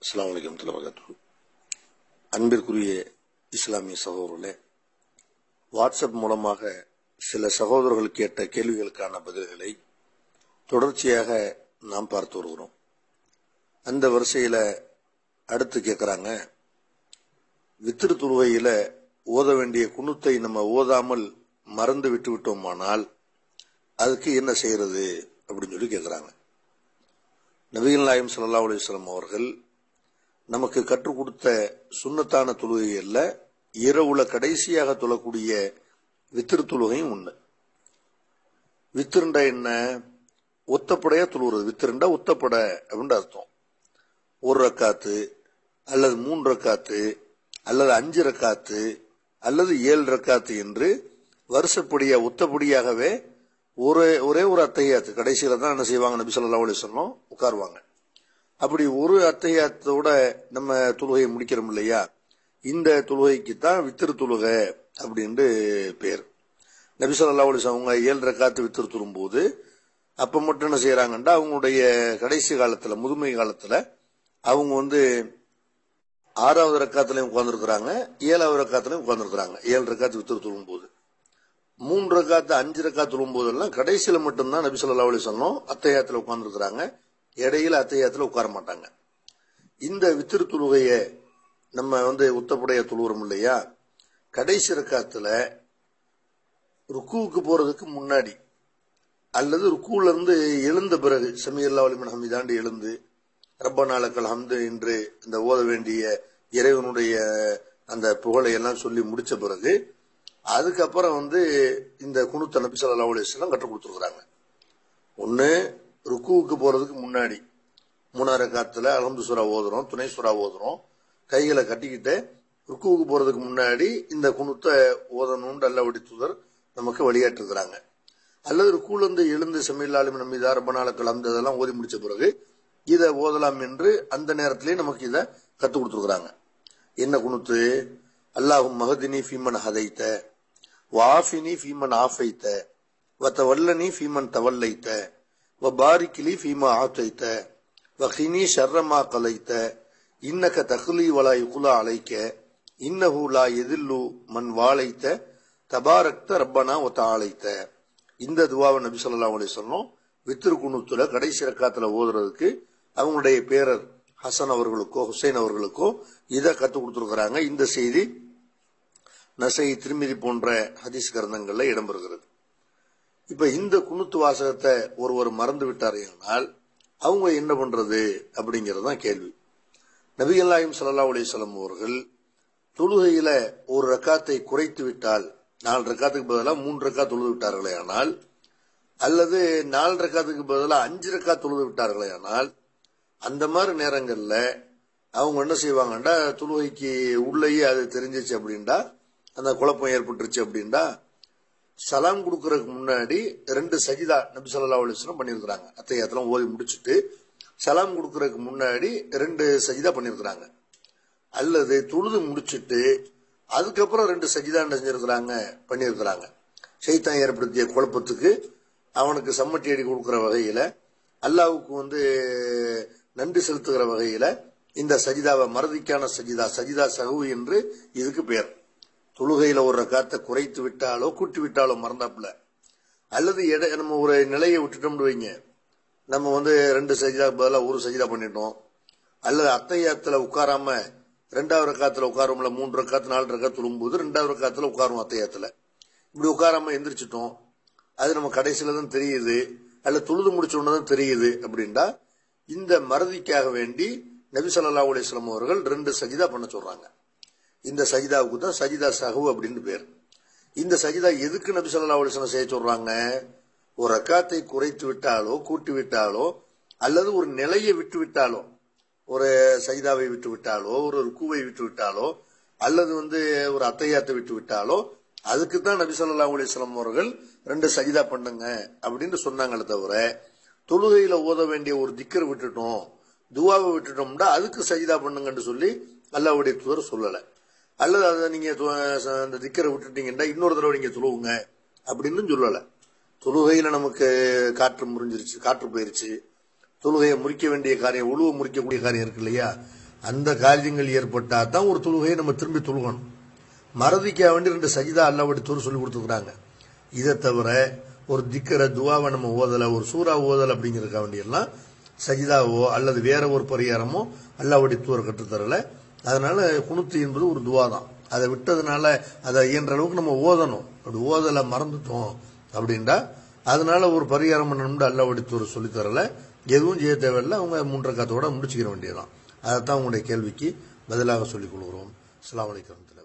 அஸ்லாம் வலைக்கம் வரகாத்து அன்பிற்குரிய இஸ்லாமிய சகோதரர்களே வாட்ஸ்அப் மூலமாக சில சகோதரர்கள் கேட்ட கேள்விகளுக்கான பதில்களை தொடர்ச்சியாக நாம் பார்த்து வருகிறோம் அந்த வரிசையில அடுத்து கேட்கறாங்க வித்திரு துருவையில ஓத வேண்டிய குணத்தை நம்ம ஓதாமல் மறந்து விட்டு விட்டோமானால் அதுக்கு என்ன செய்யறது அப்படின்னு சொல்லி கேட்கறாங்க நபிகள் நாயம் சல்லா அலுவலம் அவர்கள் நமக்கு கற்றுக் கொடுத்த சுண்ணத்தான தொழுகைகள்ல இரவுல கடைசியாக தொழக்கூடிய வித்திரு தொழுகையும் ஒண்ணு வித்திருண்டா என்ன ஒத்தப்படையா தொழுகிறது வித்திருண்டா ஒத்தப்பட அப்படின்னு அர்த்தம் ஒரு ரக்காத்து அல்லது மூன்று ரக்காத்து அல்லது அஞ்சு ரக்காத்து அல்லது ஏழு ரக்காத்து என்று வருஷப்படியா ஒத்தப்படியாகவே ஒரே ஒரே ஒரு அத்தையாத்து கடைசியில தான் என்ன செய்வாங்க நபி சொல்லா அலிஸ்லாம் உட்காருவாங்க அப்படி ஒரு அத்தையாத்தோட நம்ம தொழுகையை முடிக்கிறோம் இல்லையா இந்த தொழுகைக்கு தான் வித்திரு தொழுகை அப்படின்ட்டு பேர் நபி சொல்லா அலிஸ்லாம் அவங்க ஏழு ரக்காத்து வித்திரு தொழும் போது அப்ப மட்டும் என்ன செய்யறாங்கன்னா அவங்களுடைய கடைசி காலத்துல முதுமை காலத்துல அவங்க வந்து ஆறாவது ரக்காத்துலயும் உட்கார்ந்துருக்கிறாங்க ஏழாவது ரக்காத்துலயும் உட்கார்ந்துருக்கிறாங்க ஏழு ரக்காத்து வித்திரு தொழும் போது மூன்று ரக்காத்து அஞ்சு ரக்காத்து தொழும் போதெல்லாம் கடைசியில மட்டும்தான் நபி சொல்லா அலி சொன்னோம் அத்தையாத்துல உட்கார்ந்துருக்கிறாங்க இடையில அத்தையாத்துல உட்கார மாட்டாங்க இந்த வித்திரு தொழுகைய நம்ம வந்து உத்தப்படைய தொழுகிறோம் இல்லையா கடைசி ரக்காத்துல ருக்குவுக்கு போறதுக்கு முன்னாடி அல்லது ருக்குல இருந்து எழுந்த பிறகு சமீர்லா அலிமன் ஹமீதாண்டு எழுந்து ரப்பனாலக்கல் ஹம்து என்று இந்த ஓத வேண்டிய இறைவனுடைய அந்த புகழை எல்லாம் சொல்லி முடிச்ச பிறகு அதுக்கப்புறம் வந்து இந்த குணுத்த நபி சொல்லா அலிஸ்லாம் கற்றுக் கொடுத்துருக்குறாங்க ஒன்னு ருக்குவுக்கு போறதுக்கு முன்னாடி மூணாறு காத்துல அலமது சுரா ஓதுறோம் துணை சுரா ஓதுறோம் கைகளை கட்டிக்கிட்டு ருக்குவுக்கு போறதுக்கு முன்னாடி இந்த குணுத்தை ஓதணும்னு அல்லவடி தூதர் நமக்கு வழிகாட்டிருக்கிறாங்க அல்லது ருக்குல இருந்து எழுந்து செம்மில்லாலும் நம்மிதா ரப்பனாலக்கள் அந்த இதெல்லாம் ஓதி முடிச்ச பிறகு இதை ஓதலாம் என்று அந்த நேரத்திலேயே நமக்கு இதை கத்துக் கொடுத்துருக்குறாங்க என்ன குணுத்து அல்லாஹும் மஹதினி ஃபீமன் ஹதைத்த வாஃபினி ஃபீமன் ஆஃபைத்த வத்தவல்லனி ஃபீமன் தவல்லைத்த வபாரிக்கிலி ஃபீமா ஆத்தைத்த வஹினி ஷர்ரமா கலைத்த இன்னக தகுலி வலா யுகுலா அலைக்க இன்னஹு லா எதில்லு மண் வாழைத்த தபாரக்த ரப்பனா ஒத்த ஆளைத்த இந்த துவாவை நபி சொல்லா அலி சொன்னோம் வித்திரு குணுத்துல கடைசி ரக்காத்துல ஓதுறதுக்கு அவங்களுடைய பேரர் ஹசன் அவர்களுக்கோ ஹுசைன் அவர்களுக்கோ இதை கத்துக் கொடுத்துருக்கிறாங்க இந்த செய்தி நசை திருமிதி போன்ற ஹதீஸ் கிரந்தங்கள்ல இடம்பெறுகிறது இப்ப இந்த குணுத்து வாசகத்தை ஒருவர் மறந்து விட்டார்கள் அவங்க என்ன பண்றது அப்படிங்கறது தான் கேள்வி நபிகள் நாயம் சல்லா அலிஸ்லாம் அவர்கள் தொழுகையில ஒரு ரக்காத்தை குறைத்து விட்டால் நாலு ரக்காத்துக்கு பதிலாக மூன்று ரக்கா தொழுது விட்டார்களே ஆனால் அல்லது நாலு ரக்காத்துக்கு பதிலாக அஞ்சு ரக்கா தொழுது விட்டார்களே ஆனால் அந்த மாதிரி நேரங்கள்ல அவங்க என்ன செய்வாங்கன்னா தொழுகைக்கு உள்ளேயே அது தெரிஞ்சிச்சு அப்படின்டா அந்த குழப்பம் ஏற்பட்டுருச்சு அப்படின்டா சலாம் கொடுக்கறதுக்கு முன்னாடி ரெண்டு சஜிதா நபி சொல்லா அலிஸ்லாம் பண்ணியிருக்கிறாங்க அத்தையாத்தெல்லாம் ஓதி முடிச்சுட்டு சலாம் கொடுக்கறதுக்கு முன்னாடி ரெண்டு சஜிதா பண்ணியிருக்கிறாங்க அல்லது தொழுது முடிச்சுட்டு அதுக்கப்புறம் ரெண்டு சஜிதா என்ன செஞ்சிருக்கிறாங்க பண்ணியிருக்கிறாங்க சைத்தான் ஏற்படுத்திய குழப்பத்துக்கு அவனுக்கு சம்மட்டி அடி கொடுக்கிற வகையில அல்லாவுக்கு வந்து நன்றி செலுத்துகிற வகையில இந்த சஜிதாவை மறதிக்கான சஜிதா சஜிதா சகு என்று இதுக்கு பேர் தொழுகையில ஒரு ரக்காத்தை குறைத்து விட்டாலோ கூட்டி விட்டாலோ மறந்தாப்புல அல்லது எடை நம்ம ஒரு நிலையை விட்டுட்டோம்னு வைங்க நம்ம வந்து ரெண்டு சஜிதா பதிலாக ஒரு சஜிதா பண்ணிட்டோம் அல்லது அத்தையாத்துல உட்காராம ரெண்டாவது ரக்காத்துல உட்காரும்ல மூன்று ரக்காத்து நாலு ரக்காத்து தொழும்போது ரெண்டாவது ரக்காத்துல உட்காரும் அத்தையாத்துல இப்படி உட்காராம எந்திரிச்சிட்டோம் அது நம்ம கடைசியில தான் தெரியுது அல்ல தொழுது முடிச்ச உடனே தான் தெரியுது அப்படின்டா இந்த மறதிக்காக வேண்டி நபி சொல்லா அலிஸ்லாம் அவர்கள் ரெண்டு சஜிதா பண்ண சொல்றாங்க இந்த சஜிதாவுக்கு தான் சஜிதா சஹு அப்படின்னு பேர் இந்த சஜிதா எதுக்கு நபி சொல்லா அலிஸ்லாம் செய்ய சொல்றாங்க ஒரு ரக்காத்தை குறைத்து விட்டாலோ கூட்டி விட்டாலோ அல்லது ஒரு நிலையை விட்டு விட்டாலோ ஒரு சஜிதாவை விட்டு விட்டாலோ ஒரு ருக்குவை விட்டு விட்டாலோ அல்லது வந்து ஒரு அத்தையாத்தை விட்டு விட்டாலோ அதுக்கு தான் நபி சொல்லா அலிஸ்லாம் அவர்கள் ரெண்டு சஜிதா பண்ணுங்க அப்படின்னு சொன்னாங்களே தவிர தொழுகையில ஓத வேண்டிய ஒரு திக்கரை விட்டுட்டோம் துவாவை விட்டுட்டோம்னா அதுக்கு சஜிதா பண்ணுங்கன்னு சொல்லி அல்லாவுடைய தூதர் சொல்லல அல்லது அதை நீங்க அந்த திக்கரை விட்டுட்டீங்கன்னா இன்னொரு தடவை நீங்க தொழுவுங்க அப்படின்னு சொல்லல தொழுகையில நமக்கு காற்று முறிஞ்சிருச்சு காற்று போயிருச்சு தொழுகையை முறிக்க வேண்டிய காரியம் உழுவ முறிக்கக்கூடிய காரியம் இருக்கு இல்லையா அந்த காரியங்கள் ஏற்பட்டா தான் ஒரு தொழுகையை நம்ம திரும்பி தொழுகணும் மறதிக்காக வேண்டி ரெண்டு சஜிதா அல்லாவுடைய தூர் சொல்லி கொடுத்துருக்காங்க இதை தவிர ஒரு திக்கர துவாவை நம்ம ஓதல ஒரு சூறா ஓதல் அப்படிங்கிறதுக்காக வேண்டியெல்லாம் சஜிதாவோ அல்லது வேற ஒரு பரிகாரமோ அல்லாவுடைய தூர கற்றுத்தரல அதனால குணுத்து என்பது ஒரு துவா தான் அதை விட்டதுனால அதை இயன்ற அளவுக்கு நம்ம ஓதணும் அப்படி ஓதலை மறந்துட்டோம் அப்படின்டா அதனால ஒரு பரிகாரம் பண்ணணும்னு அல்லாவுடைய தூர சொல்லித்தரல எதுவும் செய்ய தேவையில்லை அவங்க மூன்றரை காத்தோட முடிச்சுக்கிற வேண்டியதுதான் அதைத்தான் உங்களுடைய கேள்விக்கு பதிலாக சொல்லிக் கொள்கிறோம் அஸ்ஸலாமு அலைக்கும் வரஹ்மத்துல்லாஹி